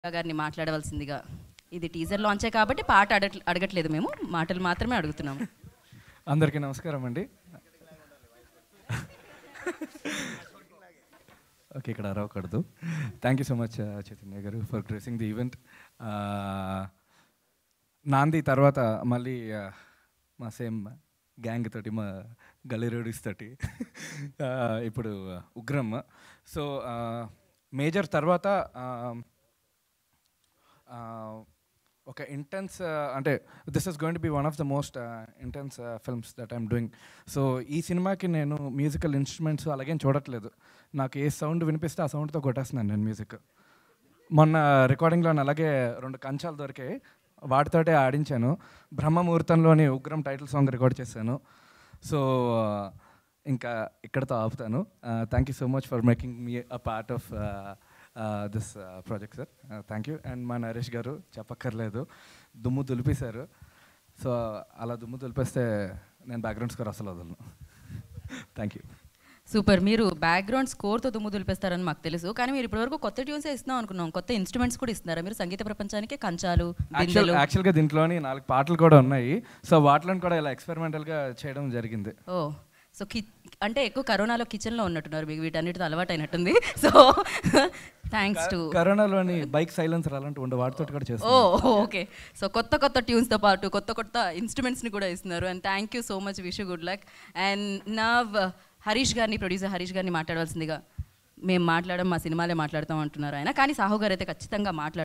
గారిని మాట్లాడవలసిందిగా ఇది టీజర్ లాంచే కాబట్టి పాట అడగ అడగట్లేదు మేము మాటలు మాత్రమే అడుగుతున్నాము అందరికీ నమస్కారం అండి ఓకే ఇక్కడ అరవకూడదు thank you so much Chaitanya garu for gracing the event నాంది తర్వాత మళ్ళీ uh, మా సేమ్ గ్యాంగ్ తోటి మా గల్లీ రోడీస్ తోటి uh, ఇప్పుడు uh, ఉగ్రం సో మేజర్ తర్వాత uh, uh, ఒక ఇంటెన్స్ అంటే this is going to be one of the most intense films that I'm doing so ఈ సినిమాకి నేను మ్యూజికల్ ఇన్స్ట్రుమెంట్స్ అలాగేం చూడట్లేదు నాకు ఏ సౌండ్ వినిపిస్తే ఆ సౌండ్తో కొట్టేస్తున్నాను నేను మ్యూజిక్ మొన్న రికార్డింగ్లో అలాగే రెండు కంచాలు దొరికాయి వాటితోటే ఆడించాను బ్రహ్మముహూర్తంలోని ఉగ్రం టైటిల్ సాంగ్ రికార్డ్ చేశాను సో ఇంకా ఇక్కడతో ఆపుతాను thank you so much for making me a part of this project sir thank you and మా నరేష్ గారు చెప్పక్కర్లేదు దుమ్ము దులిపేశారు సో అలా దుమ్ము దులిపేస్తే నేను బ్యాక్గ్రౌండ్ స్కోర్ అసలు వదలను థ్యాంక్ యూ సూపర్ మీరు బ్యాక్గ్రౌండ్ స్కోర్తో దుమ్ము దులిపేస్తారని మాకు తెలుసు కానీ మీరు ఇప్పటివరకు కొత్త ట్యూన్సే ఇస్తున్నాం అనుకున్నాం కొత్త ఇన్స్ట్రుమెంట్స్ కూడా ఇస్తున్నారా మీరు సంగీత ప్రపంచానికి కంచాలు యాక్చువల్ బిందెలు యాక్చువల్గా దీంట్లోని నాలుగు పాటలు కూడా ఉన్నాయి సో వాటిలో కూడా ఇలా ఎక్స్పెరిమెంటల్గా చేయడం జరిగింది ఓ సో కి అంటే ఎక్కువ కరోనాలో కిచెన్లో ఉన్నట్టున్నారు మీకు వీటన్నిటితో అలవాటు అయినట్టుంది సో థ్యాంక్స్ టు కరోనాలోని బైక్ సైలెన్సర్ అలాంటి ఉండే వాటితో కూడా ఓ చేస్తాను ఓకే సో కొత్త కొత్త ట్యూన్స్తో పాటు కొత్త కొత్త ఇన్స్ట్రుమెంట్స్ని కూడా ఇస్తున్నారు and thank you so much wish good luck and now Harish గారిని ప్రొడ్యూసర్ హరీష్ గారిని మాట్లాడవలసిందిగా మేము మాట్లాడడం మా సినిమాలే మాట్లాడతాం అంటున్నారు ఆయన కానీ సాహు గారు అయితే ఖచ్చితంగా మాట్లాడారు